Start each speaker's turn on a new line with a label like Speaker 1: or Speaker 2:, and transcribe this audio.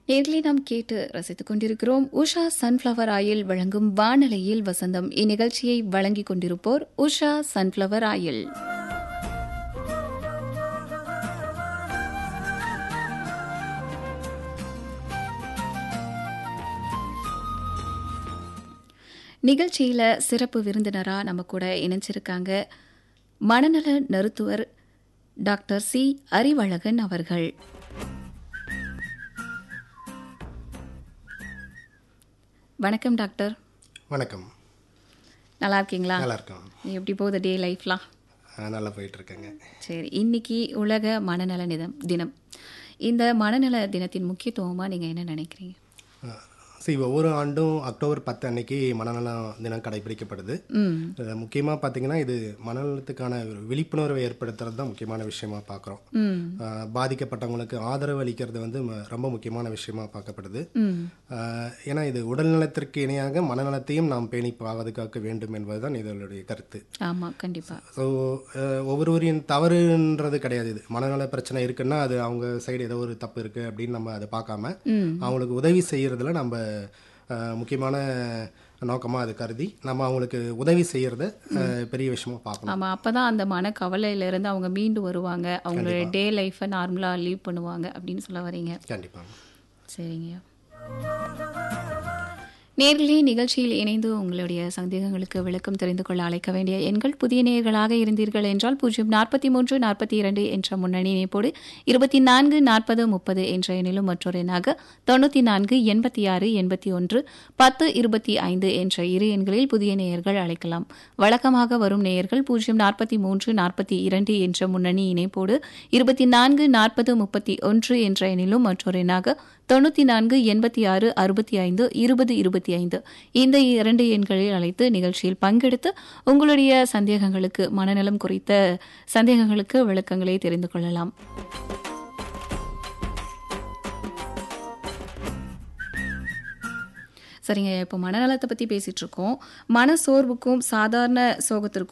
Speaker 1: நேர்களை நாம் கேட்டு ரசித்துக் கொண்டிருக்கிறோம் உஷா சன்ஃப்ளவர் ஆயில் வழங்கும் வானலையில் வசந்தம் இந்நிகழ்ச்சியை வழங்கிக் கொண்டிருப்போர் உஷா சன்ஃப்ளவர் ஆயில் நிகழ்ச்சியில சிறப்பு விருந்தினரா நம்ம கூட இணைஞ்சிருக்காங்க மனநல மருத்துவர் டாக்டர் சி அறிவழகன் அவர்கள் வணக்கம் டாக்டர்
Speaker 2: வணக்கம்
Speaker 1: நல்லா இருக்கீங்களா
Speaker 2: நல்லா இருக்கோம்
Speaker 1: எப்படி போகுது டே லைஃப்லாம்
Speaker 2: ஆ, நல்லா போயிட்டு இருக்கேங்க
Speaker 1: சரி இன்னைக்கு உலக மனநல நிதம் தினம் இந்த மனநல தினத்தின் முக்கியத்துவமாக நீங்கள் என்ன நினைக்கிறீங்க
Speaker 2: சரி ஒவ்வொரு ஆண்டும் அக்டோபர் பத்து அன்னைக்கு மனநல தினம் கடைபிடிக்கப்படுது
Speaker 1: ம்
Speaker 2: முக்கியமாக பார்த்தீங்கன்னா இது மனநலத்துக்கான ஒரு விழிப்புணர்வை ஏற்படுத்துறது தான் முக்கியமான விஷயமா பார்க்குறோம்
Speaker 1: ம்
Speaker 2: பாதிக்கப்பட்டவங்களுக்கு ஆதரவு அளிக்கிறது வந்து ம- ரொம்ப முக்கியமான விஷயமா பார்க்கப்படுது
Speaker 1: ம்
Speaker 2: ஆ, ஏன்னா இது உடல்நலத்திற்கு இணையாக மனநலத்தையும் நாம் பேணி பாதுகாக்க வேண்டும் என்பதுதான் இதனுடைய கருத்து
Speaker 1: ஆமாம் கண்டிப்பாக
Speaker 2: ஸோ ஒவ்வொருவரின் தவறுன்றது கிடையாது இது மனநல பிரச்சனை இருக்குன்னா அது அவங்க சைடு ஏதோ ஒரு தப்பு இருக்குது அப்படின்னு நம்ம அதை பார்க்காம
Speaker 1: ம்
Speaker 2: அவங்களுக்கு உதவி செய்கிறதுல நம்ம அஹ், முக்கியமான நோக்கமாக அதை கருதி நம்ம அவங்களுக்கு உதவி செய்கிறத பெரிய விஷயமா பார்க்கணும்
Speaker 1: ஆமாம் அப்போ தான் அந்த மனக்கவலையிலேருந்து அவங்க மீண்டு வருவாங்க அவங்களுடைய டே லைஃப்பை நார்மலாக லீவ் பண்ணுவாங்க அப்படின்னு சொல்ல வரீங்க
Speaker 2: கண்டிப்பாக
Speaker 1: சரிங்கய்யா நேர்களே நிகழ்ச்சியில் இணைந்து உங்களுடைய சந்தேகங்களுக்கு விளக்கம் தெரிந்து கொள்ள அழைக்க வேண்டிய எண்கள் புதிய நேயர்களாக இருந்தீர்கள் என்றால் பூஜ்ஜியம் நாற்பத்தி மூன்று நாற்பத்தி இரண்டு என்ற முன்னணி இணைப்போடு இருபத்தி நான்கு நாற்பது முப்பது என்ற எண்ணிலும் மற்றொரு எண்ணாக தொண்ணூற்றி நான்கு எண்பத்தி ஆறு எண்பத்தி ஒன்று பத்து இருபத்தி ஐந்து என்ற இரு எண்களில் புதிய நேயர்கள் அழைக்கலாம் வழக்கமாக வரும் நேயர்கள் பூஜ்ஜியம் நாற்பத்தி மூன்று நாற்பத்தி இரண்டு என்ற முன்னணி இணைப்போடு இருபத்தி நான்கு நாற்பது முப்பத்தி ஒன்று என்ற எண்ணிலும் மற்றொரு எண்ணாக தொண்ணூற்றி நான்கு எண்பத்தி ஆறு அறுபத்தி ஐந்து இருபது இருபத்தி ஐந்து இந்த இரண்டு எண்களில் அழைத்து நிகழ்ச்சியில் பங்கெடுத்து உங்களுடைய சந்தேகங்களுக்கு மனநலம் குறித்த சந்தேகங்களுக்கு விளக்கங்களை தெரிந்து கொள்ளலாம் சரிங்க இப்போ மனநலத்தை பற்றி பேசிட்டு இருக்கோம் மன சோர்வுக்கும் சாதாரண சோகத்திற்கும்